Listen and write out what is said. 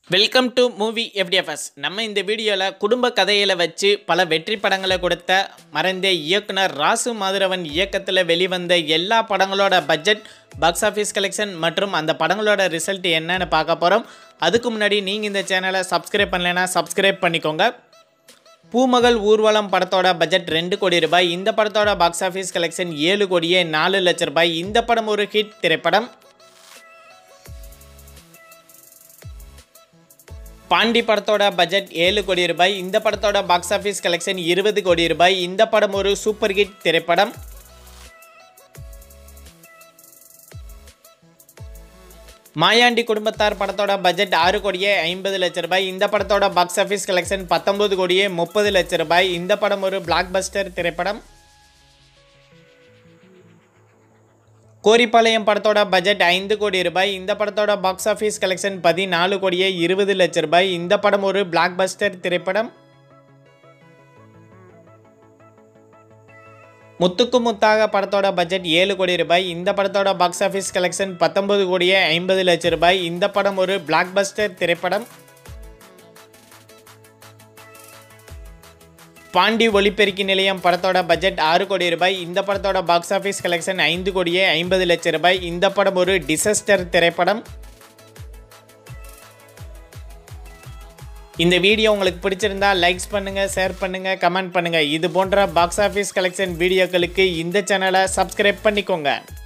welcome to movie FDFS நம்ம இந்த வீடியோவில் குடும்ப கதையில் வச்சு பல வெற்றி படங்களை கொடுத்த மறைந்த இயக்குனர் ராசு மாதுரவன் இயக்கத்தில் வெளிவந்த எல்லா படங்களோட பட்ஜெட் பாக்ஸ் ஆஃபீஸ் கலெக்ஷன் மற்றும் அந்த படங்களோட ரிசல்ட் என்னன்னு பார்க்க போகிறோம் அதுக்கு முன்னாடி நீங்கள் இந்த சேனலை சப்ஸ்கிரைப் பண்ணலைன்னா சப்ஸ்கிரைப் பண்ணிக்கோங்க பூமகள் ஊர்வலம் படத்தோட பட்ஜெட் ரெண்டு கோடி ரூபாய் இந்த படத்தோட பாக்ஸ் ஆஃபீஸ் கலெக்ஷன் ஏழு கோடியே நாலு லட்ச ரூபாய் இந்த படம் ஒரு ஹிட் திரைப்படம் பாண்டி படத்தோட பட்ஜெட் ஏழு கோடி ரூபாய் இந்த படத்தோட பாக்ஸ் ஆஃபீஸ் கலெக்ஷன் இருபது கோடி ரூபாய் இந்த படம் ஒரு சூப்பர் ஹிட் திரைப்படம் மாயாண்டி குடும்பத்தார் படத்தோட பட்ஜெட் ஆறு கோடியே ஐம்பது லட்ச ரூபாய் இந்த படத்தோட பாக்ஸ் ஆஃபீஸ் கலெக்ஷன் பத்தொன்பது கோடியே முப்பது லட்ச ரூபாய் இந்த படம் ஒரு பிளாக் பஸ்டர் திரைப்படம் கோரிப்பாளையம் படத்தோட பட்ஜெட் ஐந்து கோடி ரூபாய் இந்த படத்தோட பாக்ஸ் ஆஃபீஸ் கலெக்ஷன் பதினாலு கோடியே இருபது லட்ச ரூபாய் இந்த படம் ஒரு பிளாக் பஸ்டர் திரைப்படம் முத்துக்கு முத்தாக படத்தோட பட்ஜெட் ஏழு கோடி ரூபாய் இந்த படத்தோட பாக்ஸ் ஆஃபீஸ் கலெக்ஷன் பத்தொன்பது கோடியே ஐம்பது லட்ச ரூபாய் இந்த படம் ஒரு பிளாக் பஸ்டர் திரைப்படம் பாண்டி ஒளிப்பெருக்கி நிலையம் படத்தோட பட்ஜெட் ஆறு கோடி ரூபாய் இந்த படத்தோட பாக்ஸ் ஆஃபீஸ் கலெக்ஷன் ஐந்து கோடியே ஐம்பது லட்சம் ரூபாய் இந்த படம் ஒரு டிசஸ்டர் திரைப்படம் இந்த வீடியோ உங்களுக்கு பிடிச்சிருந்தா லைக்ஸ் பண்ணுங்க ஷேர் பண்ணுங்க கமெண்ட் பண்ணுங்க இது போன்ற பாக்ஸ் ஆஃபீஸ் கலெக்ஷன் வீடியோக்களுக்கு இந்த சேனலை சப்ஸ்கிரைப் பண்ணிக்கோங்க